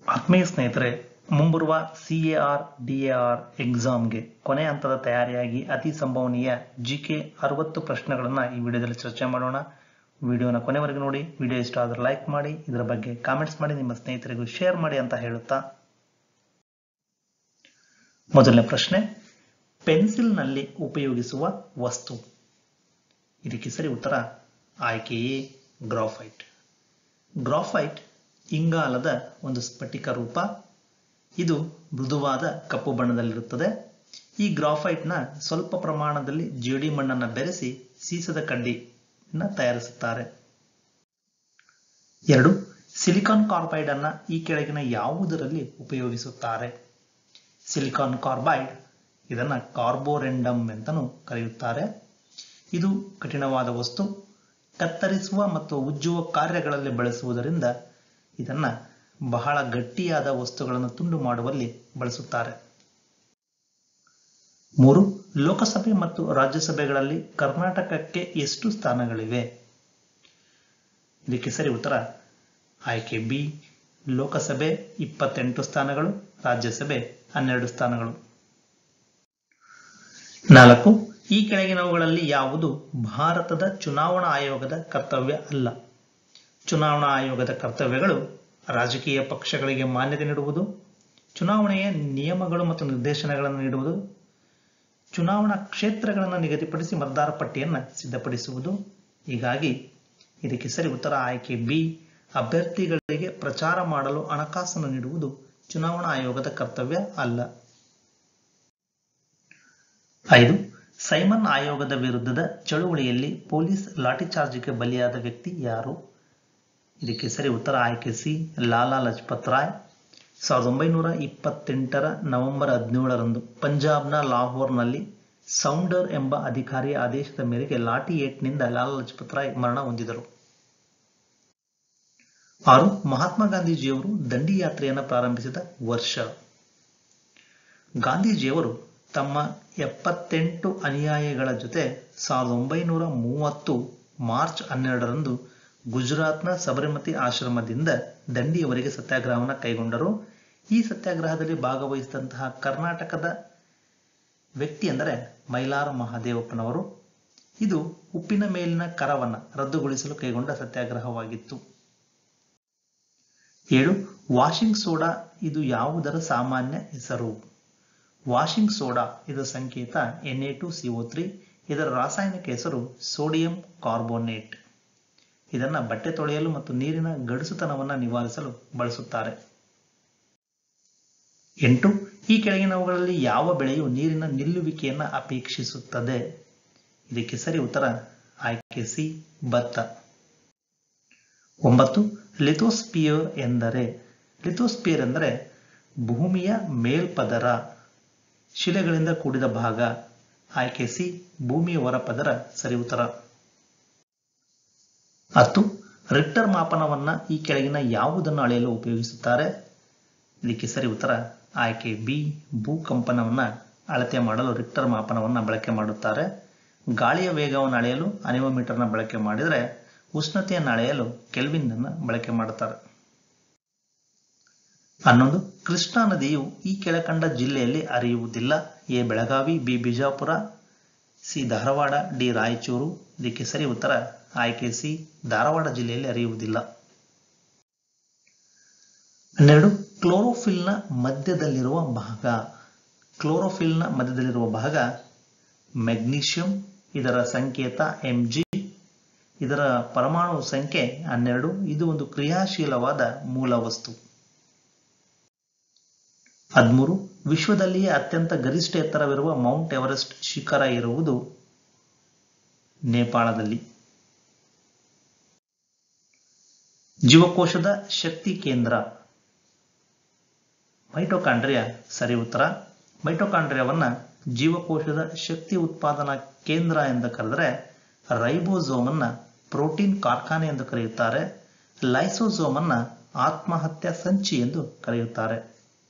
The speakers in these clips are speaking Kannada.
ಆತ್ಮೀಯ ಸ್ನೇಹಿತರೆ ಮುಂಬರುವ C A R D A R ಎಕ್ಸಾಮ್ಗೆ ಕೊನೆ ಹಂತದ ತಯಾರಿಯಾಗಿ ಅತಿ ಸಂಭವನೀಯ ಜಿ ಕೆ ಅರವತ್ತು ಪ್ರಶ್ನೆಗಳನ್ನು ಈ ವಿಡಿಯೋದಲ್ಲಿ ಚರ್ಚೆ ಮಾಡೋಣ ವಿಡಿಯೋನ ಕೊನೆವರೆಗೂ ನೋಡಿ ವಿಡಿಯೋ ಇಷ್ಟ ಆದರೆ ಲೈಕ್ ಮಾಡಿ ಇದರ ಬಗ್ಗೆ ಕಾಮೆಂಟ್ಸ್ ಮಾಡಿ ನಿಮ್ಮ ಸ್ನೇಹಿತರಿಗೂ ಶೇರ್ ಮಾಡಿ ಅಂತ ಹೇಳುತ್ತಾ ಮೊದಲನೇ ಪ್ರಶ್ನೆ ಪೆನ್ಸಿಲ್ನಲ್ಲಿ ಉಪಯೋಗಿಸುವ ವಸ್ತು ಇದಕ್ಕೆ ಸರಿ ಉತ್ತರ ಆಯ್ಕೆ ಎ ಗ್ರಾಫೈಟ್ ಗ್ರಾಫೈಟ್ ಇಂಗಾಲದ ಒಂದು ಸ್ಫಟಿಕ ರೂಪ ಇದು ಮೃದುವಾದ ಕಪ್ಪು ಬಣ್ಣದಲ್ಲಿರುತ್ತದೆ ಈ ಗ್ರಾಫೈಟ್ನ ಸ್ವಲ್ಪ ಪ್ರಮಾಣದಲ್ಲಿ ಜೇಡಿ ಮಣ್ಣನ್ನು ಬೆರೆಸಿ ಸೀಸದ ಕಡ್ಡಿನ ತಯಾರಿಸುತ್ತಾರೆ ಎರಡು ಸಿಲಿಕಾನ್ ಕಾರ್ಬೈಡ್ ಅನ್ನ ಈ ಕೆಳಗಿನ ಯಾವುದರಲ್ಲಿ ಉಪಯೋಗಿಸುತ್ತಾರೆ ಸಿಲಿಕಾನ್ ಕಾರ್ಬೈಡ್ ಇದನ್ನ ಕಾರ್ಬೋರೆಂಡಮ್ ಅಂತಲೂ ಕರೆಯುತ್ತಾರೆ ಇದು ಕಠಿಣವಾದ ವಸ್ತು ಕತ್ತರಿಸುವ ಮತ್ತು ಉಜ್ಜುವ ಕಾರ್ಯಗಳಲ್ಲಿ ಬಳಸುವುದರಿಂದ ಇದನ್ನ ಬಹಳ ಗಟ್ಟಿಯಾದ ವಸ್ತುಗಳನ್ನು ತುಂಡು ಮಾಡುವಲ್ಲಿ ಬಳಸುತ್ತಾರೆ ಮೂರು ಲೋಕಸಭೆ ಮತ್ತು ರಾಜ್ಯಸಭೆಗಳಲ್ಲಿ ಕರ್ನಾಟಕಕ್ಕೆ ಎಷ್ಟು ಸ್ಥಾನಗಳಿವೆ ಇದಕ್ಕೆ ಸರಿ ಉತ್ತರ ಆಯ್ಕೆ ಬಿ ಲೋಕಸಭೆ ಇಪ್ಪತ್ತೆಂಟು ಸ್ಥಾನಗಳು ರಾಜ್ಯಸಭೆ ಹನ್ನೆರಡು ಸ್ಥಾನಗಳು ನಾಲ್ಕು ಈ ಕೆಳಗಿನವುಗಳಲ್ಲಿ ಯಾವುದು ಭಾರತದ ಚುನಾವಣಾ ಆಯೋಗದ ಕರ್ತವ್ಯ ಅಲ್ಲ ಚುನಾವಣಾ ಆಯೋಗದ ಕರ್ತವ್ಯಗಳು ರಾಜಕೀಯ ಪಕ್ಷಗಳಿಗೆ ಮಾನ್ಯತೆ ನೀಡುವುದು ಚುನಾವಣೆಯ ನಿಯಮಗಳು ಮತ್ತು ನಿರ್ದೇಶನಗಳನ್ನು ನೀಡುವುದು ಚುನಾವಣಾ ಕ್ಷೇತ್ರಗಳನ್ನು ನಿಗದಿಪಡಿಸಿ ಮತದಾರ ಪಟ್ಟಿಯನ್ನು ಸಿದ್ಧಪಡಿಸುವುದು ಹೀಗಾಗಿ ಇದಕ್ಕೆ ಸರಿ ಉತ್ತರ ಆಯ್ಕೆ ಬಿ ಅಭ್ಯರ್ಥಿಗಳಿಗೆ ಪ್ರಚಾರ ಮಾಡಲು ಹಣಕಾಸನ್ನು ನೀಡುವುದು ಚುನಾವಣಾ ಆಯೋಗದ ಕರ್ತವ್ಯ ಅಲ್ಲ ಐದು ಸೈಮನ್ ಆಯೋಗದ ವಿರುದ್ಧದ ಚಳುವಳಿಯಲ್ಲಿ ಪೊಲೀಸ್ ಲಾಠಿಚಾರ್ಜ್ಗೆ ಬಲಿಯಾದ ವ್ಯಕ್ತಿ ಯಾರು ಇದಕ್ಕೆ ಸರಿ ಉತ್ತರ ಆಯ್ಕೆ ಸಿ ಲಾಲಾ ಲಜಪತ್ ರಾಯ್ ಸಾವಿರದ ಒಂಬೈನೂರ ಇಪ್ಪತ್ತೆಂಟರ ನವೆಂಬರ್ ಹದಿನೇಳರಂದು ಪಂಜಾಬ್ನ ಲಾಹೋರ್ನಲ್ಲಿ ಸೌಂಡರ್ ಎಂಬ ಅಧಿಕಾರಿಯ ಆದೇಶದ ಮೇರೆಗೆ ಲಾಠಿ ಏಟ್ನಿಂದ ಲಾಲಾ ಲಜಪತ್ ರಾಯ್ ಮರಣ ಹೊಂದಿದರು ಆರು ಮಹಾತ್ಮ ಗಾಂಧೀಜಿಯವರು ದಂಡಿ ಯಾತ್ರೆಯನ್ನು ಪ್ರಾರಂಭಿಸಿದ ವರ್ಷ ಗಾಂಧೀಜಿಯವರು ತಮ್ಮ ಎಪ್ಪತ್ತೆಂಟು ಅನುಯಾಯಿಗಳ ಜೊತೆ ಸಾವಿರದ ಒಂಬೈನೂರ ಮೂವತ್ತು ಮಾರ್ಚ್ ಹನ್ನೆರಡರಂದು ಗುಜರಾತ್ನ ಸಬರಮತಿ ಆಶ್ರಮದಿಂದ ದಂಡಿಯವರೆಗೆ ಸತ್ಯಾಗ್ರಹವನ್ನು ಕೈಗೊಂಡರು ಈ ಸತ್ಯಾಗ್ರಹದಲ್ಲಿ ಭಾಗವಹಿಸಿದಂತಹ ಕರ್ನಾಟಕದ ವ್ಯಕ್ತಿ ಎಂದರೆ ಮೈಲಾರ ಮಹಾದೇವಪ್ಪನವರು ಇದು ಉಪ್ಪಿನ ಮೇಲಿನ ಕರವನ್ನು ರದ್ದುಗೊಳಿಸಲು ಕೈಗೊಂಡ ಸತ್ಯಾಗ್ರಹವಾಗಿತ್ತು ಏಳು ವಾಷಿಂಗ್ ಸೋಡಾ ಇದು ಯಾವುದರ ಸಾಮಾನ್ಯ ಹೆಸರು ವಾಷಿಂಗ್ ಸೋಡಾ ಇದರ ಸಂಕೇತ N A two CO three ಇದರ ರಾಸಾಯನಿಕ ಹೆಸರು ಸೋಡಿಯಂ ಕಾರ್ಬೋನೇಟ್ ಇದನ್ನ ಬಟ್ಟೆ ತೊಳೆಯಲು ಮತ್ತು ನೀರಿನ ಗಡುಸುತನವನ್ನು ನಿವಾರಿಸಲು ಬಳಸುತ್ತಾರೆ ಎಂಟು ಈ ಕೆಳಗಿನವುಗಳಲ್ಲಿ ಯಾವ ಬೆಳೆಯು ನೀರಿನ ನಿಲ್ಲುವಿಕೆಯನ್ನು ಅಪೇಕ್ಷಿಸುತ್ತದೆ ಇದಕ್ಕೆ ಸರಿ ಉತ್ತರ ಆಯ್ಕೆ ಸಿ ಭತ್ತ ಒಂಬತ್ತು ಲಿಥೋಸ್ಪಿಯರ್ ಎಂದರೆ ಲಿಥೋಸ್ಪಿಯರ್ ಎಂದರೆ ಭೂಮಿಯ ಮೇಲ್ಪದರ ಶಿಲೆಗಳಿಂದ ಕೂಡಿದ ಭಾಗ ಆಯ್ಕೆ ಸಿ ಭೂಮಿಯ ಹೊರಪದರ ಸರಿ ಉತ್ತರ ಹತ್ತು ರಿಕ್ಟರ್ ಮಾಪನವನ್ನ ಈ ಕೆಳಗಿನ ಯಾವುದನ್ನು ಅಳೆಯಲು ಉಪಯೋಗಿಸುತ್ತಾರೆ ಇದಕ್ಕೆ ಸರಿ ಉತ್ತರ ಆಯ್ಕೆ ಬಿ ಭೂಕಂಪನವನ್ನ ಅಳತೆ ಮಾಡಲು ರಿಕ್ಟರ್ ಮಾಪನವನ್ನ ಬಳಕೆ ಮಾಡುತ್ತಾರೆ ಗಾಳಿಯ ವೇಗವನ್ನು ಅಳೆಯಲು ಅನಿಮೋಮೀಟರ್ನ ಬಳಕೆ ಮಾಡಿದರೆ ಉಷ್ಣತೆಯನ್ನು ಅಳೆಯಲು ಕೆಲ್ವಿನ್ ಅನ್ನು ಬಳಕೆ ಮಾಡುತ್ತಾರೆ ಹನ್ನೊಂದು ಕೃಷ್ಣಾ ನದಿಯು ಈ ಕೆಳಕಂಡ ಜಿಲ್ಲೆಯಲ್ಲಿ ಹರಿಯುವುದಿಲ್ಲ A Belagavi B Bijapur C Dharwad D Raichur ಇದಕ್ಕೆ ಸರಿ ಉತ್ತರ ಆಯ್ಕೆ ಸಿ ಧಾರವಾಡ ಜಿಲ್ಲೆಯಲ್ಲಿ ಹರಿಯುವುದಿಲ್ಲ ಹನ್ನೆರಡು ಕ್ಲೋರೋಫಿಲ್ನ ಮಧ್ಯದಲ್ಲಿರುವ ಭಾಗ ಕ್ಲೋರೋಫಿಲ್ನ ಮಧ್ಯದಲ್ಲಿರುವ ಭಾಗ ಮೆಗ್ನೀಷಿಯಂ ಇದರ ಸಂಕೇತ ಎಂ ಜಿ ಇದರ ಪರಮಾಣು ಸಂಖ್ಯೆ ಹನ್ನೆರಡು ಇದು ಒಂದು ಕ್ರಿಯಾಶೀಲವಾದ ಮೂಲ ವಸ್ತು ಹದಿಮೂರು ವಿಶ್ವದಲ್ಲಿಯೇ ಅತ್ಯಂತ ಗರಿಷ್ಠ ಎತ್ತರವಿರುವ ಮೌಂಟ್ ಎವರೆಸ್ಟ್ ಶಿಖರ ಇರುವುದು ನೇಪಾಳದಲ್ಲಿ ಜೀವಕೋಶದ ಶಕ್ತಿ ಕೇಂದ್ರ ಮೈಟೋಕಾಂಡ್ರಿಯಾ ಸರಿ ಉತ್ತರ ಮೈಟೋಕಾಂಡ್ರಿಯಾವನ್ನ ಜೀವಕೋಶದ ಶಕ್ತಿ ಉತ್ಪಾದನಾ ಕೇಂದ್ರ ಎಂದು ಕರೆದರೆ ರೈಬೋಸೋಮ್ ಅನ್ನ ಪ್ರೋಟೀನ್ ಕಾರ್ಖಾನೆ ಎಂದು ಕರೆಯುತ್ತಾರೆ ಲೈಸೋಸೋಮ್ ಅನ್ನ ಆತ್ಮಹತ್ಯಾ ಸಂಚಿ ಎಂದು ಕರೆಯುತ್ತಾರೆ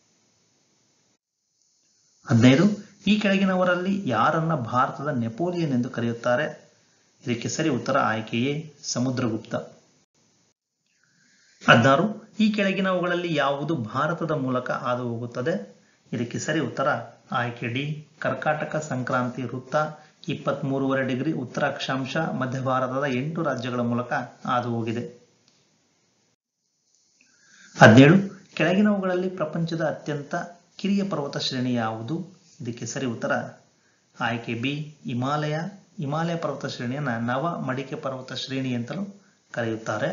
ಹದಿನೈದು ಈ ಕೆಳಗಿನವರಲ್ಲಿ ಯಾರನ್ನ ಭಾರತದ ನೆಪೋಲಿಯನ್ ಎಂದು ಕರೆಯುತ್ತಾರೆ ಇದಕ್ಕೆ ಸರಿ ಉತ್ತರ ಆಯ್ಕೆಯೇ ಸಮುದ್ರಗುಪ್ತ ಹದಿನಾರು ಈ ಕೆಳಗಿನವುಗಳಲ್ಲಿ ಯಾವುದು ಭಾರತದ ಮೂಲಕ ಹಾದು ಹೋಗುತ್ತದೆ ಇದಕ್ಕೆ ಸರಿ ಉತ್ತರ ಆಯ್ಕೆ ಡಿ ಕರ್ಕಾಟಕ ಸಂಕ್ರಾಂತಿ ವೃತ್ತ ಇಪ್ಪತ್ಮೂರುವರೆ ಡಿಗ್ರಿ ಉತ್ತರ ಅಕ್ಷಾಂಶ ಮಧ್ಯ ಭಾರತದ ಎಂಟು ರಾಜ್ಯಗಳ ಮೂಲಕ ಹಾದು ಹೋಗಿದೆ ಹದಿನೇಳು ಕೆಳಗಿನವುಗಳಲ್ಲಿ ಪ್ರಪಂಚದ ಅತ್ಯಂತ ಕಿರಿಯ ಪರ್ವತ ಶ್ರೇಣಿ ಯಾವುದು ಇದಕ್ಕೆ ಸರಿ ಉತ್ತರ ಆಯ್ಕೆ ಬಿ ಹಿಮಾಲಯ ಹಿಮಾಲಯ ಪರ್ವತ ಶ್ರೇಣಿಯನ್ನ ನವ ಮಡಿಕೆ ಪರ್ವತ ಶ್ರೇಣಿ ಅಂತಲೂ ಕರೆಯುತ್ತಾರೆ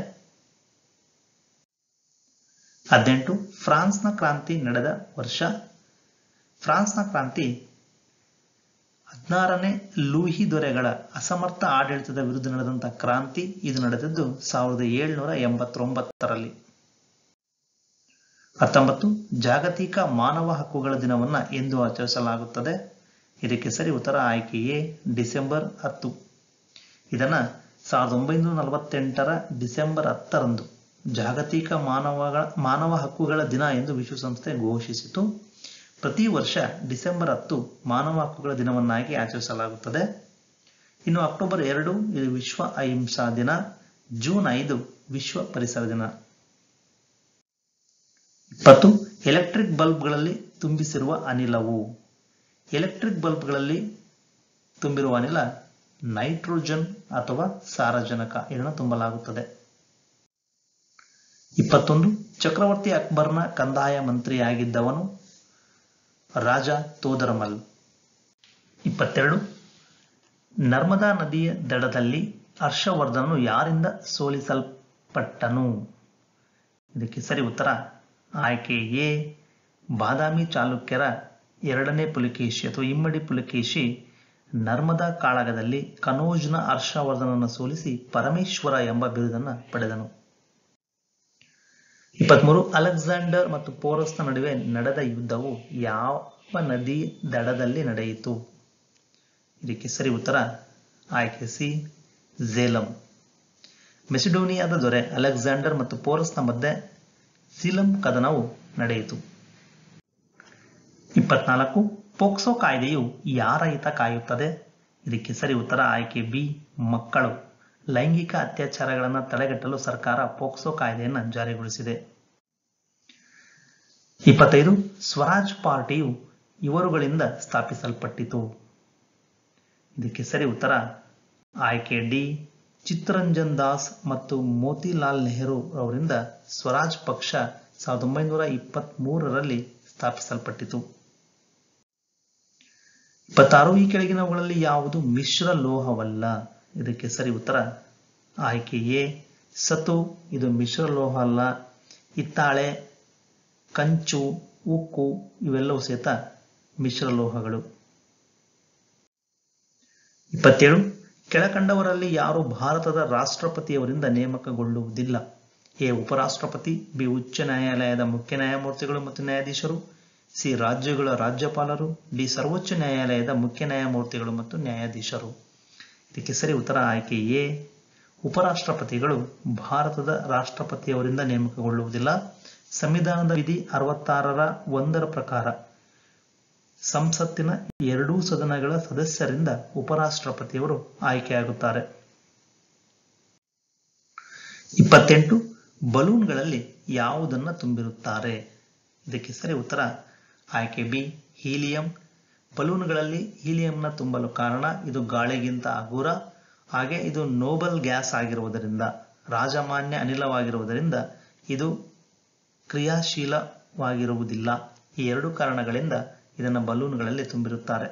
ಹದಿನೆಂಟು ಫ್ರಾನ್ಸ್ನ ಕ್ರಾಂತಿ ನಡೆದ ವರ್ಷ ಫ್ರಾನ್ಸ್ನ ಕ್ರಾಂತಿ ಹದಿನಾರನೇ ಲೂಹಿ ದೊರೆಗಳ ಅಸಮರ್ಥ ಆಡಳಿತದ ವಿರುದ್ಧ ನಡೆದಂತಹ ಕ್ರಾಂತಿ ಇದು ನಡೆದದ್ದು ಸಾವಿರದ ಏಳುನೂರ ಎಂಬತ್ತೊಂಬತ್ತರಲ್ಲಿ ಹತ್ತೊಂಬತ್ತು ಜಾಗತಿಕ ಮಾನವ ಹಕ್ಕುಗಳ ದಿನವನ್ನ ಎಂದು ಆಚರಿಸಲಾಗುತ್ತದೆ ಇದಕ್ಕೆ ಸರಿ ಉತ್ತರ ಆಯ್ಕೆ ಎ ಡಿಸೆಂಬರ್ ಹತ್ತು ಇದನ್ನ ಸಾವಿರದ ಒಂಬೈನೂರ ನಲವತ್ತೆಂಟರ ಡಿಸೆಂಬರ್ ಹತ್ತರಂದು ಜಾಗತಿಕ ಮಾನವಗಳ ಮಾನವ ಹಕ್ಕುಗಳ ದಿನ ಎಂದು ವಿಶ್ವಸಂಸ್ಥೆ ಘೋಷಿಸಿತು ಪ್ರತಿ ವರ್ಷ ಡಿಸೆಂಬರ್ ಹತ್ತು ಮಾನವ ಹಕ್ಕುಗಳ ದಿನವನ್ನಾಗಿ ಆಚರಿಸಲಾಗುತ್ತದೆ ಇನ್ನು ಅಕ್ಟೋಬರ್ ಎರಡು ಇದು ವಿಶ್ವ ಅಹಿಂಸಾ ದಿನ ಜೂನ್ ಐದು ವಿಶ್ವ ಪರಿಸರ ದಿನ ಇಪ್ಪತ್ತು ಎಲೆಕ್ಟ್ರಿಕ್ ಬಲ್ಬ್ಗಳಲ್ಲಿ ತುಂಬಿಸಿರುವ ಅನಿಲವು ಎಲೆಕ್ಟ್ರಿಕ್ ಬಲ್ಬ್ಗಳಲ್ಲಿ ತುಂಬಿರುವ ಅನಿಲ ನೈಟ್ರೋಜನ್ ಅಥವಾ ಸಾರಜನಕ ಇದನ್ನು ತುಂಬಲಾಗುತ್ತದೆ ಇಪ್ಪತ್ತೊಂದು ಚಕ್ರವರ್ತಿ ಅಕ್ಬರ್ನ ಕಂದಾಯ ಮಂತ್ರಿಯಾಗಿದ್ದವನು ರಾಜ ತೋದರಮಲ್ ಇಪ್ಪತ್ತೆರಡು ನರ್ಮದಾ ನದಿಯ ದಡದಲ್ಲಿ ಹರ್ಷವರ್ಧನು ಯಾರಿಂದ ಸೋಲಿಸಲ್ಪಟ್ಟನು ಇದಕ್ಕೆ ಸರಿ ಉತ್ತರ ಆಯ್ಕೆ ಎ ಬಾದಾಮಿ ಚಾಲುಕ್ಯರ ಎರಡನೇ ಪುಲಿಕೇಶಿ ಅಥವಾ ಇಮ್ಮಡಿ ಪುಲಿಕೇಶಿ ನರ್ಮದಾ ಕಾಳಗದಲ್ಲಿ ಕನೋಜ್ನ ಹರ್ಷವರ್ಧನನ್ನು ಸೋಲಿಸಿ ಪರಮೇಶ್ವರ ಎಂಬ ಬಿರುದನ್ನು ಪಡೆದನು ಇಪ್ಪತ್ಮೂರು ಅಲೆಕ್ಸಾಂಡರ್ ಮತ್ತು ಪೋರಸ್ನ ನಡುವೆ ನಡೆದ ಯುದ್ಧವು ಯಾವ ನದಿ ದಡದಲ್ಲಿ ನಡೆಯಿತು ಇದಕ್ಕೆ ಸರಿ ಉತ್ತರ ಆಯ್ಕೆ ಸಿ ಝೇಲಂ ಮೆಸಿಡೋನಿಯಾದ ದೊರೆ ಅಲೆಕ್ಸಾಂಡರ್ ಮತ್ತು ಪೋರಸ್ನ ಮಧ್ಯೆ ಝಿಲಂ ಕದನವು ನಡೆಯಿತು ಇಪ್ಪತ್ನಾಲ್ಕು ಪೋಕ್ಸೋ ಕಾಯ್ದೆಯು ಯಾರ ಹಿತ ಕಾಯುತ್ತದೆ ಇದಕ್ಕೆ ಸರಿ ಉತ್ತರ ಆಯ್ಕೆ ಬಿ ಮಕ್ಕಳು ಲೈಂಗಿಕ ಅತ್ಯಾಚಾರಗಳನ್ನು ತಡೆಗಟ್ಟಲು ಸರ್ಕಾರ ಪೋಕ್ಸೋ ಕಾಯ್ದೆಯನ್ನು ಜಾರಿಗೊಳಿಸಿದೆ ಇಪ್ಪತ್ತೈದು ಸ್ವರಾಜ್ ಪಾರ್ಟಿಯು ಇವರುಗಳಿಂದ ಸ್ಥಾಪಿಸಲ್ಪಟ್ಟಿತು ಇದಕ್ಕೆ ಸರಿ ಉತ್ತರ ಆಯ್ಕೆ ಡಿ ಚಿತ್ತರಂಜನ್ ದಾಸ್ ಮತ್ತು ಮೋತಿಲಾಲ್ ನೆಹರು ಅವರಿಂದ ಸ್ವರಾಜ್ ಪಕ್ಷ ಸಾವಿರದ ಒಂಬೈನೂರ ಇಪ್ಪತ್ತ್ ಮೂರರಲ್ಲಿ ಸ್ಥಾಪಿಸಲ್ಪಟ್ಟಿತು ಇಪ್ಪತ್ತಾರು ಈ ಕೆಳಗಿನವುಗಳಲ್ಲಿ ಯಾವುದು ಮಿಶ್ರ ಲೋಹವಲ್ಲ ಇದಕ್ಕೆ ಸರಿ ಉತ್ತರ ಆಯ್ಕೆ ಎ ಸತು ಇದು ಮಿಶ್ರ ಲೋಹ ಅಲ್ಲ ಹಿತ್ತಾಳೆ ಕಂಚು ಉಕ್ಕು ಇವೆಲ್ಲವೂ ಸಹಿತ ಮಿಶ್ರ ಲೋಹಗಳು ಇಪ್ಪತ್ತೇಳು ಕೆಳಕಂಡವರಲ್ಲಿ ಯಾರು ಭಾರತದ ರಾಷ್ಟ್ರಪತಿಯವರಿಂದ ನೇಮಕಗೊಳ್ಳುವುದಿಲ್ಲ ಎ ಉಪರಾಷ್ಟ್ರಪತಿ ಬಿ ಉಚ್ಚ ನ್ಯಾಯಾಲಯದ ಮುಖ್ಯ ನ್ಯಾಯಮೂರ್ತಿಗಳು ಮತ್ತು ನ್ಯಾಯಾಧೀಶರು ಸಿ ರಾಜ್ಯಗಳ ರಾಜ್ಯಪಾಲರು ಡಿ ಸರ್ವೋಚ್ಚ ನ್ಯಾಯಾಲಯದ ಮುಖ್ಯ ನ್ಯಾಯಮೂರ್ತಿಗಳು ಮತ್ತು ನ್ಯಾಯಾಧೀಶರು ಇದಕ್ಕೆ ಸರಿ ಉತ್ತರ ಆಯ್ಕೆ ಎ ಉಪರಾಷ್ಟ್ರಪತಿಗಳು ಭಾರತದ ರಾಷ್ಟ್ರಪತಿಯವರಿಂದ ನೇಮಕಗೊಳ್ಳುವುದಿಲ್ಲ ಸಂವಿಧಾನದ ವಿಧಿ ಅರವತ್ತಾರರ ಒಂದರ ಪ್ರಕಾರ ಸಂಸತ್ತಿನ ಎರಡೂ ಸದನಗಳ ಸದಸ್ಯರಿಂದ ಉಪರಾಷ್ಟ್ರಪತಿಯವರು ಆಯ್ಕೆಯಾಗುತ್ತಾರೆ ಇಪ್ಪತ್ತೆಂಟು ಬಲೂನ್ಗಳಲ್ಲಿ ಯಾವುದನ್ನ ತುಂಬಿರುತ್ತಾರೆ ಇದಕ್ಕೆ ಸರಿ ಉತ್ತರ ಆಯ್ಕೆ ಬಿ ಹೀಲಿಯಂ ಬಲೂನ್ಗಳಲ್ಲಿ ಹೀಲಿಯಂನ ತುಂಬಲು ಕಾರಣ ಇದು ಗಾಳಿಗಿಂತ ಹಗುರ ಹಾಗೆ ಇದು ನೋಬಲ್ ಗ್ಯಾಸ್ ಆಗಿರುವುದರಿಂದ ರಾಜಮಾನ್ಯ ಅನಿಲವಾಗಿರುವುದರಿಂದ ಇದು ಕ್ರಿಯಾಶೀಲವಾಗಿರುವುದಿಲ್ಲ ಈ ಎರಡು ಕಾರಣಗಳಿಂದ ಇದನ್ನು ಬಲೂನ್ಗಳಲ್ಲಿ ತುಂಬಿರುತ್ತಾರೆ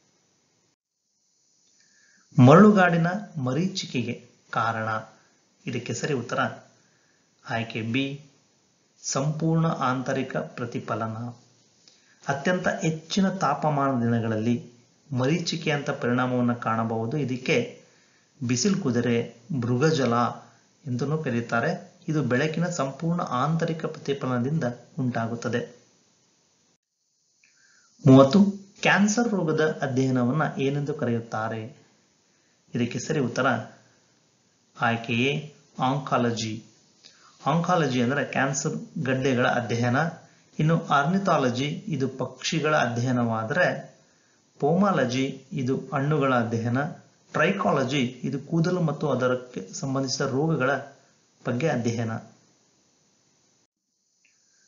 ಮರಳುಗಾಡಿನ ಮರೀಚಿಕೆಗೆ ಕಾರಣ ಇದಕ್ಕೆ ಸರಿ ಉತ್ತರ ಆಯ್ಕೆ ಬಿ ಸಂಪೂರ್ಣ ಆಂತರಿಕ ಪ್ರತಿಫಲನ ಅತ್ಯಂತ ಹೆಚ್ಚಿನ ತಾಪಮಾನ ದಿನಗಳಲ್ಲಿ ಮರೀಚಿಕೆ ಅಂತ ಪರಿಣಾಮವನ್ನು ಕಾಣಬಹುದು ಇದಕ್ಕೆ ಬಿಸಿಲು ಕುದುರೆ ಮೃಗಜಲ ಎಂದೂ ಕರೆಯುತ್ತಾರೆ ಇದು ಬೆಳಕಿನ ಸಂಪೂರ್ಣ ಆಂತರಿಕ ಪ್ರತಿಫಲನದಿಂದ ಉಂಟಾಗುತ್ತದೆ ಮೂವತ್ತು ಕ್ಯಾನ್ಸರ್ ರೋಗದ ಅಧ್ಯಯನವನ್ನ ಏನೆಂದು ಕರೆಯುತ್ತಾರೆ ಇದಕ್ಕೆ ಸರಿ ಉತ್ತರ ಆಯ್ಕೆಯೇ ಆಂಕಾಲಜಿ ಆಂಕಾಲಜಿ ಅಂದರೆ ಕ್ಯಾನ್ಸರ್ ಗಡ್ಡೆಗಳ ಅಧ್ಯಯನ ಇನ್ನು ಆರ್ನಿಥಾಲಜಿ ಇದು ಪಕ್ಷಿಗಳ ಅಧ್ಯಯನವಾದರೆ ಪೋಮಾಲಜಿ ಇದು ಹಣ್ಣುಗಳ ಅಧ್ಯಯನ ಟ್ರೈಕಾಲಜಿ ಇದು ಕೂದಲು ಮತ್ತು ಅದಕ್ಕೆ ಸಂಬಂಧಿಸಿದ ರೋಗಗಳ ಬಗ್ಗೆ ಅಧ್ಯಯನ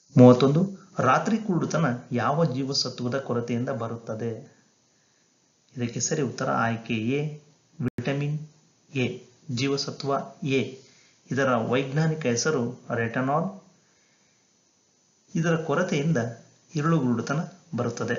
ಮೂವತ್ತೊಂದು ರಾತ್ರಿ ಕುರುಡುತನ ಯಾವ ಜೀವಸತ್ವದ ಕೊರತೆಯಿಂದ ಬರುತ್ತದೆ ಇದಕ್ಕೆ ಸರಿ ಉತ್ತರ ಆಯ್ಕೆ ಎ ವಿಟಮಿನ್ ಎ ಜೀವಸತ್ವ ಎ ಇದರ ವೈಜ್ಞಾನಿಕ ಹೆಸರು ರೆಟನಾಲ್ ಇದರ ಕೊರತೆಯಿಂದ ಇರುಳುಗುರುಡುತನ ಬರುತ್ತದೆ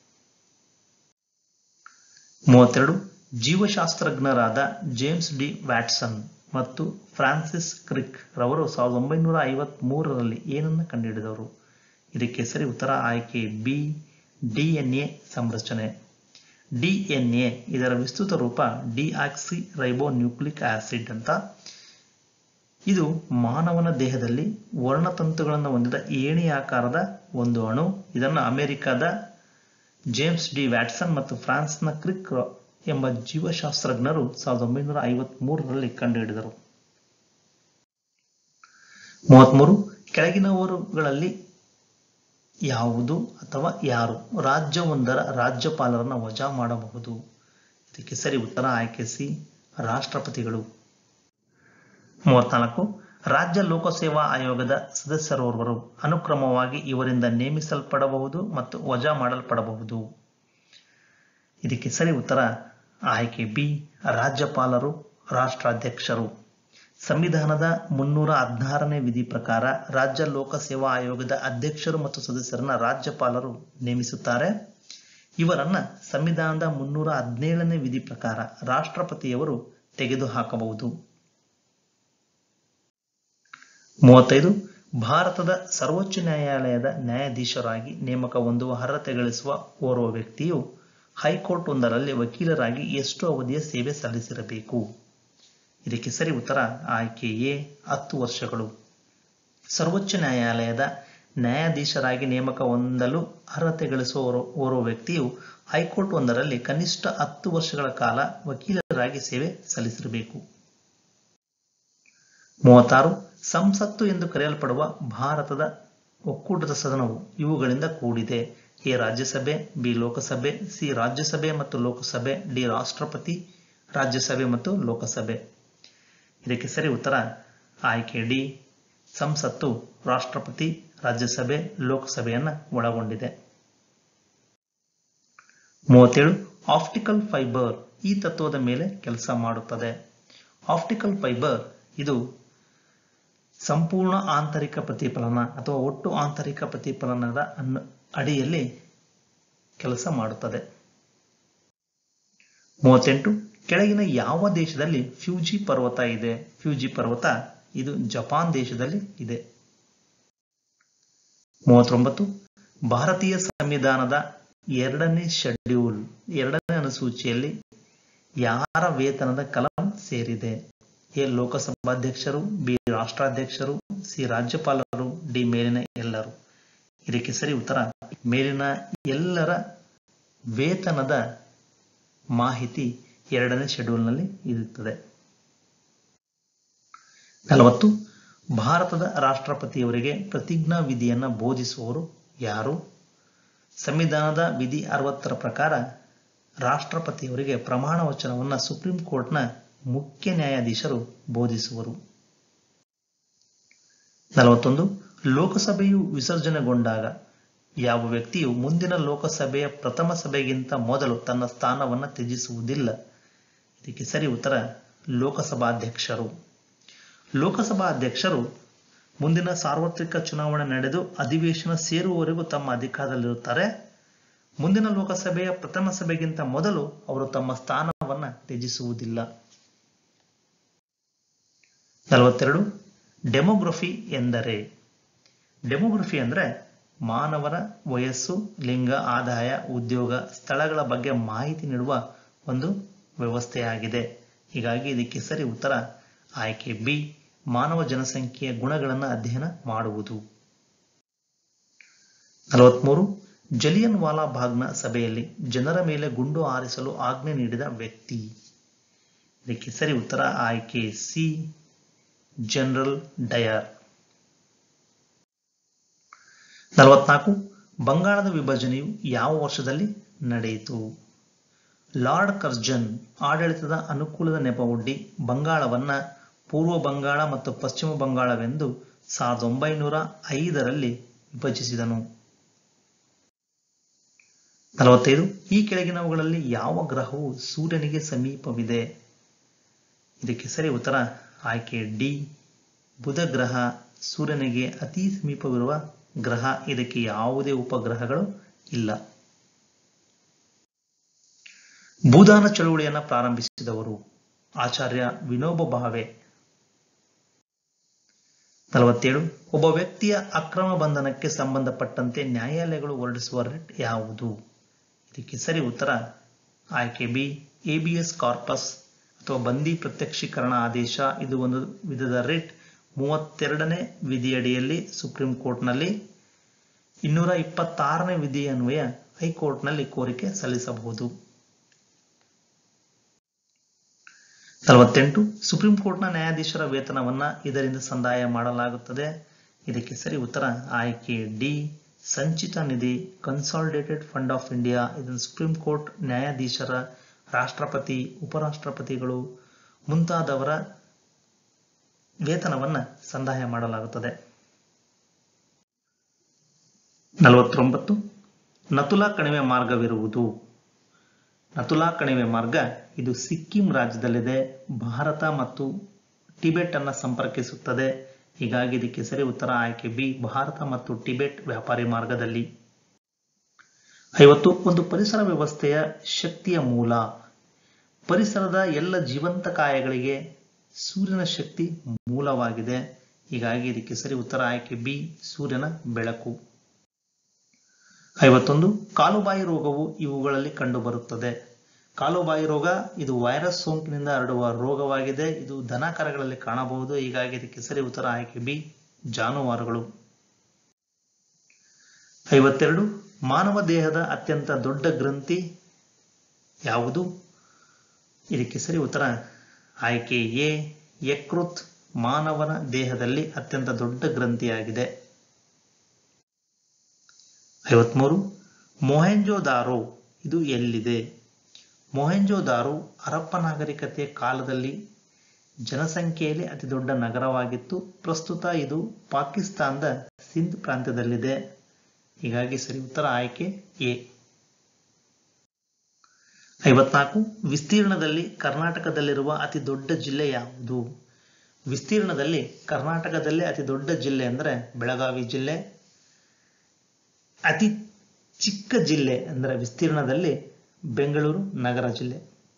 ಮೂವತ್ತೆರಡು ಜೀವಶಾಸ್ತ್ರಜ್ಞರಾದ ಜೇಮ್ಸ್ ಡಿ ವ್ಯಾಟ್ಸನ್ ಮತ್ತು ಫ್ರಾನ್ಸಿಸ್ ಕ್ರಿಕ್ ರವರು ಸಾವಿರದ ಒಂಬೈನೂರ ಐವತ್ತ್ ಮೂರರಲ್ಲಿ ಏನನ್ನು ಕಂಡುಹಿಡಿದವರು ಇದಕ್ಕೆ ಸರಿ ಉತ್ತರ ಆಯ್ಕೆ ಬಿ ಡಿಎನ್ಎ ಸಂರಚನೆ ಡಿಎನ್ಎ ಇದರ ವಿಸ್ತೃತ ರೂಪ ಡಿಆಕ್ಸಿ ರೈಬೋನ್ಯೂಕ್ಲಿಕ್ ಆಸಿಡ್ ಅಂತ ಇದು ಮಾನವನ ದೇಹದಲ್ಲಿ ವರ್ಣತಂತುಗಳನ್ನು ಹೊಂದಿದ ಏಣಿ ಆಕಾರದ ಒಂದು ಅಣು ಇದನ್ನು ಅಮೆರಿಕದ ಜೇಮ್ಸ್ ಡಿ ವ್ಯಾಟ್ಸನ್ ಮತ್ತು ಫ್ರಾನ್ಸ್ನ ಕ್ರಿಕ್ ಎಂಬ ಜೀವಶಾಸ್ತ್ರಜ್ಞರು ಸಾವಿರದ ಒಂಬೈನೂರ ಐವತ್ತ್ ಮೂರರಲ್ಲಿ ಕಂಡುಹಿಡಿದರು ಮೂವತ್ಮೂರು ಕೆಳಗಿನವರುಗಳಲ್ಲಿ ಯಾವುದು ಅಥವಾ ಯಾರು ರಾಜ್ಯವೊಂದರ ರಾಜ್ಯಪಾಲರನ್ನು ವಜಾ ಮಾಡಬಹುದು ಇದಕ್ಕೆ ಸರಿ ಉತ್ತರ ಆಯ್ಕೆ ಸಿ ರಾಷ್ಟ್ರಪತಿಗಳು ಮೂವತ್ನಾಲ್ಕು ರಾಜ್ಯ ಲೋಕಸೇವಾ ಆಯೋಗದ ಸದಸ್ಯರೋರ್ವರು ಅನುಕ್ರಮವಾಗಿ ಇವರಿಂದ ನೇಮಿಸಲ್ಪಡಬಹುದು ಮತ್ತು ವಜಾ ಮಾಡಲ್ಪಡಬಹುದು ಇದಕ್ಕೆ ಸರಿ ಉತ್ತರ ಆಯ್ಕೆ ಬಿ ರಾಜ್ಯಪಾಲರು ರಾಷ್ಟ್ರಾಧ್ಯಕ್ಷರು ಸಂವಿಧಾನದ ಮುನ್ನೂರ ಹದಿನಾರನೇ ವಿಧಿ ಪ್ರಕಾರ ರಾಜ್ಯ ಲೋಕಸೇವಾ ಆಯೋಗದ ಅಧ್ಯಕ್ಷರು ಮತ್ತು ಸದಸ್ಯರನ್ನ ರಾಜ್ಯಪಾಲರು ನೇಮಿಸುತ್ತಾರೆ ಇವರನ್ನ ಸಂವಿಧಾನದ ಮುನ್ನೂರ ಹದಿನೇಳನೇ ವಿಧಿ ಪ್ರಕಾರ ರಾಷ್ಟ್ರಪತಿಯವರು ತೆಗೆದುಹಾಕಬಹುದು ಮೂವತ್ತೈದು ಭಾರತದ ಸರ್ವೋಚ್ಚ ನ್ಯಾಯಾಲಯದ ನ್ಯಾಯಾಧೀಶರಾಗಿ ನೇಮಕ ಹೊಂದುವ ಅರ್ಹತೆ ಗಳಿಸುವ ಓರ್ವ ವ್ಯಕ್ತಿಯು ಹೈಕೋರ್ಟ್ ಒಂದರಲ್ಲಿ ವಕೀಲರಾಗಿ ಎಷ್ಟು ಅವಧಿಯ ಸೇವೆ ಸಲ್ಲಿಸಿರಬೇಕು ಇದಕ್ಕೆ ಸರಿ ಉತ್ತರ ಆಯ್ಕೆ ಎ ಹತ್ತು ವರ್ಷಗಳು ಸರ್ವೋಚ್ಚ ನ್ಯಾಯಾಲಯದ ನ್ಯಾಯಾಧೀಶರಾಗಿ ನೇಮಕ ಹೊಂದಲು ಅರ್ಹತೆ ಗಳಿಸುವ ಓರ್ವ ವ್ಯಕ್ತಿಯು ಹೈಕೋರ್ಟ್ ಒಂದರಲ್ಲಿ ಕನಿಷ್ಠ ಹತ್ತು ವರ್ಷಗಳ ಕಾಲ ವಕೀಲರಾಗಿ ಸೇವೆ ಸಲ್ಲಿಸಿರಬೇಕು ಮೂವತ್ತಾರು ಸಂಸತ್ತು ಎಂದು ಕರೆಯಲ್ಪಡುವ ಭಾರತದ ಒಕ್ಕೂಟದ ಸದನವು ಇವುಗಳಿಂದ ಕೂಡಿದೆ ಎ ರಾಜ್ಯಸಭೆ ಬಿ ಲೋಕಸಭೆ ಸಿ ರಾಜ್ಯಸಭೆ ಮತ್ತು ಲೋಕಸಭೆ ಡಿ ರಾಷ್ಟ್ರಪತಿ ರಾಜ್ಯಸಭೆ ಮತ್ತು ಲೋಕಸಭೆ ಇದಕ್ಕೆ ಸರಿ ಉತ್ತರ ಆಯ್ಕೆ ಡಿ ಸಂಸತ್ತು ರಾಷ್ಟ್ರಪತಿ ರಾಜ್ಯಸಭೆ ಲೋಕಸಭೆಯನ್ನ ಒಳಗೊಂಡಿದೆ ಮೂವತ್ತೇಳು ಆಪ್ಟಿಕಲ್ ಫೈಬರ್ ಈ ತತ್ವದ ಮೇಲೆ ಕೆಲಸ ಮಾಡುತ್ತದೆ ಆಪ್ಟಿಕಲ್ ಫೈಬರ್ ಇದು ಸಂಪೂರ್ಣ ಆಂತರಿಕ ಪ್ರತಿಫಲನ ಅಥವಾ ಒಟ್ಟು ಆಂತರಿಕ ಪ್ರತಿಫಲನದ ಅನ್ನು ಅಡಿಯಲ್ಲಿ ಕೆಲಸ ಮಾಡುತ್ತದೆ ಮೂವತ್ತೆಂಟು ಕೆಳಗಿನ ಯಾವ ದೇಶದಲ್ಲಿ ಫ್ಯೂಜಿ ಪರ್ವತ ಇದೆ ಫ್ಯೂಜಿ ಪರ್ವತ ಇದು ಜಪಾನ್ ದೇಶದಲ್ಲಿ ಇದೆ ಮೂವತ್ತೊಂಬತ್ತು ಭಾರತೀಯ ಸಂವಿಧಾನದ ಎರಡನೇ ಶೆಡ್ಯೂಲ್ ಎರಡನೇ ಅನುಸೂಚಿಯಲ್ಲಿ ಯಾರ ವೇತನದ ಕಲಂ ಸೇರಿದೆ ಎ ಲೋಕಸಭಾಧ್ಯಕ್ಷರು ಬಿ ರಾಷ್ಟ್ರಾಧ್ಯಕ್ಷರು ಸಿ ರಾಜ್ಯಪಾಲರು ಡಿ ಮೇಲಿನ ಎಲ್ಲರು ಇದಕ್ಕೆ ಸರಿ ಉತ್ತರ ಮೇಲಿನ ಎಲ್ಲರ ವೇತನದ ಮಾಹಿತಿ ಎರಡನೇ ಶೆಡ್ಯೂಲ್ನಲ್ಲಿ ಇರುತ್ತದೆ ನಲವತ್ತು ಭಾರತದ ರಾಷ್ಟ್ರಪತಿಯವರಿಗೆ ಪ್ರತಿಜ್ಞಾ ವಿಧಿಯನ್ನ ಬೋಧಿಸುವವರು ಯಾರು ಸಂವಿಧಾನದ ವಿಧಿ ಅರವತ್ತರ ಪ್ರಕಾರ ರಾಷ್ಟ್ರಪತಿಯವರಿಗೆ ಪ್ರಮಾಣ ವಚನವನ್ನು ಸುಪ್ರೀಂ ಕೋರ್ಟ್ನ ಮುಖ್ಯ ನ್ಯಾಯಾಧೀಶರು ಬೋಧಿಸುವರು ನಲವತ್ತೊಂದು ಲೋಕಸಭೆಯು ವಿಸರ್ಜನೆಗೊಂಡಾಗ ಯಾವ ವ್ಯಕ್ತಿಯು ಮುಂದಿನ ಲೋಕಸಭೆಯ ಪ್ರಥಮ ಸಭೆಗಿಂತ ಮೊದಲು ತನ್ನ ಸ್ಥಾನವನ್ನು ತ್ಯಜಿಸುವುದಿಲ್ಲ ಇದಕ್ಕೆ ಸರಿ ಉತ್ತರ ಲೋಕಸಭಾಧ್ಯಕ್ಷರು ಲೋಕಸಭಾ ಅಧ್ಯಕ್ಷರು ಮುಂದಿನ ಸಾರ್ವತ್ರಿಕ ಚುನಾವಣೆ ನಡೆದು ಅಧಿವೇಶನ ಸೇರುವವರೆಗೂ ತಮ್ಮ ಅಧಿಕಾರದಲ್ಲಿರುತ್ತಾರೆ ಮುಂದಿನ ಲೋಕಸಭೆಯ ಪ್ರಥಮ ಸಭೆಗಿಂತ ಮೊದಲು ಅವರು ತಮ್ಮ ಸ್ಥಾನವನ್ನು ತ್ಯಜಿಸುವುದಿಲ್ಲ ನಲವತ್ತೆರಡು ಡೆಮೋಗ್ರಫಿ ಎಂದರೆ ಡೆಮೋಗ್ರಫಿ ಅಂದರೆ ಮಾನವರ ವಯಸ್ಸು ಲಿಂಗ ಆದಾಯ ಉದ್ಯೋಗ ಸ್ಥಳಗಳ ಬಗ್ಗೆ ಮಾಹಿತಿ ನೀಡುವ ಒಂದು ವ್ಯವಸ್ಥೆಯಾಗಿದೆ ಹೀಗಾಗಿ ಇದಕ್ಕೆ ಸರಿ ಉತ್ತರ ಆಯ್ಕೆ ಬಿ ಮಾನವ ಜನಸಂಖ್ಯೆಯ ಗುಣಗಳನ್ನು ಅಧ್ಯಯನ ಮಾಡುವುದು ನಲವತ್ಮೂರು ಜಲಿಯನ್ ವಾಲಾ ಬಾಗ್ನ ಸಭೆಯಲ್ಲಿ ಜನರ ಮೇಲೆ ಗುಂಡು ಹಾರಿಸಲು ಆಜ್ಞೆ ನೀಡಿದ ವ್ಯಕ್ತಿ ಇದಕ್ಕೆ ಸರಿ ಉತ್ತರ ಆಯ್ಕೆ ಸಿ ಜನರಲ್ ಡಯರ್ ನಲವತ್ನಾಲ್ಕು ಬಂಗಾಳದ ವಿಭಜನೆಯು ಯಾವ ವರ್ಷದಲ್ಲಿ ನಡೆಯಿತು ಲಾರ್ಡ್ ಕರ್ಜನ್ ಆಡಳಿತದ ಅನುಕೂಲದ ನೆಪವೊಡ್ಡಿ ಬಂಗಾಳವನ್ನ ಪೂರ್ವ ಬಂಗಾಳ ಮತ್ತು ಪಶ್ಚಿಮ ಬಂಗಾಳವೆಂದು ಸಾವಿರದ ಒಂಬೈನೂರ ಐದರಲ್ಲಿ ವಿಭಜಿಸಿದನು ನಲವತ್ತೈದು ಈ ಕೆಳಗಿನವುಗಳಲ್ಲಿ ಯಾವ ಗ್ರಹವು ಸೂರ್ಯನಿಗೆ ಸಮೀಪವಿದೆ ಇದಕ್ಕೆ ಸರಿ ಉತ್ತರ ಆಯ್ಕೆ ಡಿ ಬುಧ ಗ್ರಹ ಸೂರ್ಯನಿಗೆ ಅತಿ ಸಮೀಪವಿರುವ ಗ್ರಹ ಇದಕ್ಕೆ ಯಾವುದೇ ಉಪಗ್ರಹಗಳು ಇಲ್ಲ ಭೂದಾನ ಚಳುವಳಿಯನ್ನು ಪ್ರಾರಂಭಿಸಿದವರು ಆಚಾರ್ಯ ವಿನೋಬ ಭಾವೆ ನಲವತ್ತೇಳು ಒಬ್ಬ ವ್ಯಕ್ತಿಯ ಅಕ್ರಮ ಬಂಧನಕ್ಕೆ ಸಂಬಂಧಪಟ್ಟಂತೆ ನ್ಯಾಯಾಲಯಗಳು ಹೊರಡಿಸುವ ರಿಟ್ ಯಾವುದು ಇದಕ್ಕೆ ಸರಿ ಉತ್ತರ ಆಯ್ಕೆ ಬಿ ಎಬಿಎಸ್ ಕಾರ್ಪಸ್ ಅಥವಾ ಬಂದಿ ಪ್ರತ್ಯಕ್ಷೀಕರಣ ಆದೇಶ ಇದು ಒಂದು ವಿಧದ ರಿಟ್ ಮೂವತ್ತೆರಡನೇ ವಿಧಿಯಡಿಯಲ್ಲಿ ಸುಪ್ರೀಂ ಕೋರ್ಟ್ನಲ್ಲಿ ಇನ್ನೂರ ಇಪ್ಪತ್ತಾರನೇ ವಿಧಿ ಅನ್ವಯ ಹೈಕೋರ್ಟ್ನಲ್ಲಿ ಕೋರಿಕೆ ಸಲ್ಲಿಸಬಹುದು ನಲವತ್ತೆಂಟು ಸುಪ್ರೀಂ ಕೋರ್ಟ್ನ ನ್ಯಾಯಾಧೀಶರ ವೇತನವನ್ನ ಇದರಿಂದ ಸಂದಾಯ ಮಾಡಲಾಗುತ್ತದೆ ಇದಕ್ಕೆ ಸರಿ ಉತ್ತರ ಆಯ್ಕೆ ಡಿ ಸಂಚಿತ ನಿಧಿ ಕನ್ಸಾಲಿಡೇಟೆಡ್ ಫಂಡ್ ಆಫ್ ಇಂಡಿಯಾ ಇದನ್ನು ಸುಪ್ರೀಂ ಕೋರ್ಟ್ ನ್ಯಾಯಾಧೀಶರ ರಾಷ್ಟ್ರಪತಿ ಉಪರಾಷ್ಟ್ರಪತಿಗಳು ಮುಂತಾದವರ ವೇತನವನ್ನ ಸಂದಾಯ ಮಾಡಲಾಗುತ್ತದೆ ನಲವತ್ತೊಂಬತ್ತು ನತುಲಾ ಕಣಿವೆ ಮಾರ್ಗವಿರುವುದು ನತುಲಾ ಕಣಿವೆ ಮಾರ್ಗ ಇದು ಸಿಕ್ಕಿಂ ರಾಜ್ಯದಲ್ಲಿದೆ ಭಾರತ ಮತ್ತು ಟಿಬೆಟ್ ಅನ್ನ ಸಂಪರ್ಕಿಸುತ್ತದೆ ಹೀಗಾಗಿ ಇದಕ್ಕೆ ಸರಿ ಉತ್ತರ ಆಯ್ಕೆ ಬಿ ಭಾರತ ಮತ್ತು ಟಿಬೆಟ್ ವ್ಯಾಪಾರಿ ಮಾರ್ಗದಲ್ಲಿ ಐವತ್ತು ಒಂದು ಪರಿಸರ ವ್ಯವಸ್ಥೆಯ ಶಕ್ತಿಯ ಮೂಲ ಪರಿಸರದ ಎಲ್ಲ ಜೀವಂತ ಕಾಯಗಳಿಗೆ ಸೂರ್ಯನ ಶಕ್ತಿ ಮೂಲವಾಗಿದೆ ಹೀಗಾಗಿ ಇದಕ್ಕೆ ಸರಿ ಉತ್ತರ ಆಯ್ಕೆ ಬಿ ಸೂರ್ಯನ ಬೆಳಕು ಐವತ್ತೊಂದು ಕಾಲುಬಾಯಿ ರೋಗವು ಇವುಗಳಲ್ಲಿ ಕಂಡುಬರುತ್ತದೆ ಕಾಲುಬಾಯಿ ರೋಗ ಇದು ವೈರಸ್ ಸೋಂಕಿನಿಂದ ಹರಡುವ ರೋಗವಾಗಿದೆ ಇದು ದನ ಕರಗಳಲ್ಲಿ ಕಾಣಬಹುದು ಹೀಗಾಗಿ ಇದಕ್ಕೆ ಸರಿ ಉತ್ತರ ಆಯ್ಕೆ ಬಿ ಜಾನುವಾರುಗಳು ಐವತ್ತೆರಡು ಮಾನವ ದೇಹದ ಅತ್ಯಂತ ದೊಡ್ಡ ಗ್ರಂಥಿ ಯಾವುದು ಇದಕ್ಕೆ ಸರಿ ಉತ್ತರ ಆಯ್ಕೆ ಎ ಯಕೃತ್ ಮಾನವನ ದೇಹದಲ್ಲಿ ಅತ್ಯಂತ ದೊಡ್ಡ ಗ್ರಂಥಿಯಾಗಿದೆ ಐವತ್ಮೂರು ಮೊಹೆಂಜೋದಾರೋ ಇದು ಎಲ್ಲಿದೆ ಮೊಹೆಂಜೋದಾರೋ ಹರಪ್ಪ ನಾಗರಿಕತೆಯ ಕಾಲದಲ್ಲಿ ಜನಸಂಖ್ಯೆಯಲ್ಲಿ ಅತಿ ದೊಡ್ಡ ನಗರವಾಗಿತ್ತು ಪ್ರಸ್ತುತ ಇದು ಪಾಕಿಸ್ತಾನದ ಸಿಂಧ್ ಪ್ರಾಂತ್ಯದಲ್ಲಿದೆ ಹೀಗಾಗಿ ಸರಿ ಉತ್ತರ ಆಯ್ಕೆ ಎ ಐವತ್ನಾಲ್ಕು ವಿಸ್ತೀರ್ಣದಲ್ಲಿ ಕರ್ನಾಟಕದಲ್ಲಿರುವ ಅತಿ ದೊಡ್ಡ ಜಿಲ್ಲೆ ಯಾವುದು ವಿಸ್ತೀರ್ಣದಲ್ಲಿ ಕರ್ನಾಟಕದಲ್ಲೇ ಅತಿ ದೊಡ್ಡ ಜಿಲ್ಲೆ ಅಂದರೆ ಬೆಳಗಾವಿ ಜಿಲ್ಲೆ ಅತಿ ಚಿಕ್ಕ ಜಿಲ್ಲೆ ಅಂದರೆ ವಿಸ್ತೀರ್ಣದಲ್ಲಿ ಬೆಂಗಳೂರು ನಗರ ಜಿಲ್ಲೆ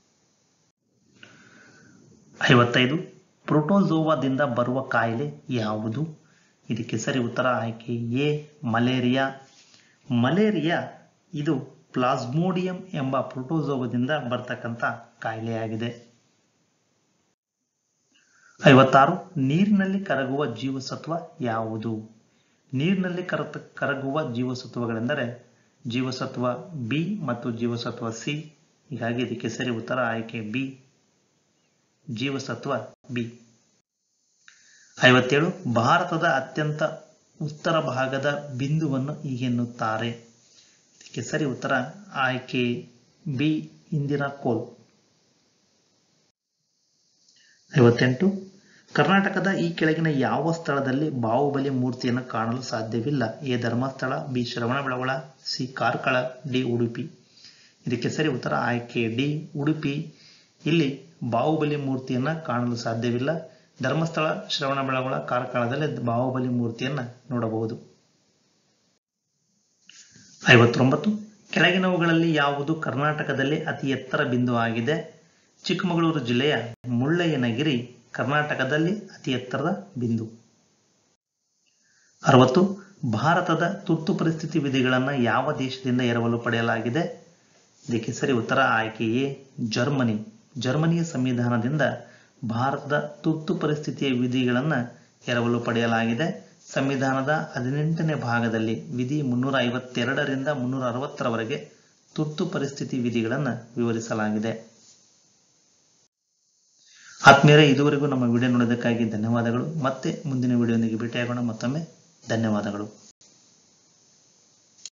ಐವತ್ತೈದು ಪ್ರೋಟೋಜೋವಾದಿಂದ ಬರುವ ಕಾಯಿಲೆ ಯಾವುದು ಇದಕ್ಕೆ ಸರಿ ಉತ್ತರ ಆಯ್ಕೆ ಎ ಮಲೇರಿಯಾ ಮಲೇರಿಯಾ ಇದು ಪ್ಲಾಸ್ಮೋಡಿಯಂ ಎಂಬ ಪ್ರೋಟೋಜೋವದಿಂದ ಬರ್ತಕ್ಕಂಥ ಕಾಯಿಲೆಯಾಗಿದೆ ಐವತ್ತಾರು ನೀರಿನಲ್ಲಿ ಕರಗುವ ಜೀವಸತ್ವ ಯಾವುದು ನೀರಿನಲ್ಲಿ ಕರತ ಕರಗುವ ಜೀವಸತ್ವಗಳೆಂದರೆ ಜೀವಸತ್ವ ಬಿ ಮತ್ತು ಜೀವಸತ್ವ ಸಿ ಹೀಗಾಗಿ ಇದಕ್ಕೆ ಸರಿ ಉತ್ತರ ಆಯ್ಕೆ ಬಿ ಜೀವಸತ್ವ ಬಿ ಐವತ್ತೇಳು ಭಾರತದ ಅತ್ಯಂತ ಉತ್ತರ ಭಾಗದ ಬಿಂದುವನ್ನು ಹೀಗೆನ್ನುತ್ತಾರೆ ಇದಕ್ಕೆ ಸರಿ ಉತ್ತರ ಆಯ್ಕೆ ಬಿ ಇಂದಿರಾ ಕೋಲ್ ಐವತ್ತೆಂಟು ಕರ್ನಾಟಕದ ಈ ಕೆಳಗಿನ ಯಾವ ಸ್ಥಳದಲ್ಲಿ ಬಾಹುಬಲಿ ಮೂರ್ತಿಯನ್ನು ಕಾಣಲು ಸಾಧ್ಯವಿಲ್ಲ A Dharmasthala B Shravanabelagola C Karkala D Udupi ಇದಕ್ಕೆ ಸರಿ ಉತ್ತರ ಆಯ್ಕೆ ಡಿ ಉಡುಪಿ ಇಲ್ಲಿ ಬಾಹುಬಲಿ ಮೂರ್ತಿಯನ್ನ ಕಾಣಲು ಸಾಧ್ಯವಿಲ್ಲ ಧರ್ಮಸ್ಥಳ ಶ್ರವಣಬೆಳಗೊಳ ಕಾರ್ಕಳದಲ್ಲಿ ಬಾಹುಬಲಿ ಮೂರ್ತಿಯನ್ನ ನೋಡಬಹುದು ಐವತ್ತೊಂಬತ್ತು ಕೆಳಗಿನವುಗಳಲ್ಲಿ ಯಾವುದು ಕರ್ನಾಟಕದಲ್ಲಿ ಅತಿ ಎತ್ತರ ಬಿಂದು ಆಗಿದೆ ಚಿಕ್ಕಮಗಳೂರು ಜಿಲ್ಲೆಯ ಮುಳ್ಳಯ್ಯನಗಿರಿ ಕರ್ನಾಟಕದಲ್ಲಿ ಅತಿ ಎತ್ತರದ ಬಿಂದು ಅರವತ್ತು ಭಾರತದ ತುರ್ತು ಪರಿಸ್ಥಿತಿ ವಿಧಿಗಳನ್ನು ಯಾವ ದೇಶದಿಂದ ಎರವಲು ಪಡೆಯಲಾಗಿದೆ ಇದಕ್ಕೆ ಸರಿ ಉತ್ತರ ಆಯ್ಕೆ ಎ ಜರ್ಮನಿ ಜರ್ಮನಿಯ ಸಂವಿಧಾನದಿಂದ ಭಾರತದ ತುರ್ತು ಪರಿಸ್ಥಿತಿಯ ವಿಧಿಗಳನ್ನು ಎರವಲು ಪಡೆಯಲಾಗಿದೆ ಸಂವಿಧಾನದ ಹದಿನೆಂಟನೇ ಭಾಗದಲ್ಲಿ ವಿಧಿ ಮುನ್ನೂರ ಐವತ್ತೆರಡರಿಂದ ಮುನ್ನೂರ ಅರವತ್ತರವರೆಗೆ ತುರ್ತು ಪರಿಸ್ಥಿತಿ ವಿಧಿಗಳನ್ನು ವಿವರಿಸಲಾಗಿದೆ ಆತ್ಮೀಯರೇ ಇದುವರೆಗೂ ನಮ್ಮ ವಿಡಿಯೋ ನೋಡೋದಕ್ಕಾಗಿ ಧನ್ಯವಾದಗಳು ಮತ್ತೆ ಮುಂದಿನ ವಿಡಿಯೋನಿಗೆ ಭೇಟಿಯಾಗೋಣ ಮತ್ತೊಮ್ಮೆ ಧನ್ಯವಾದಗಳು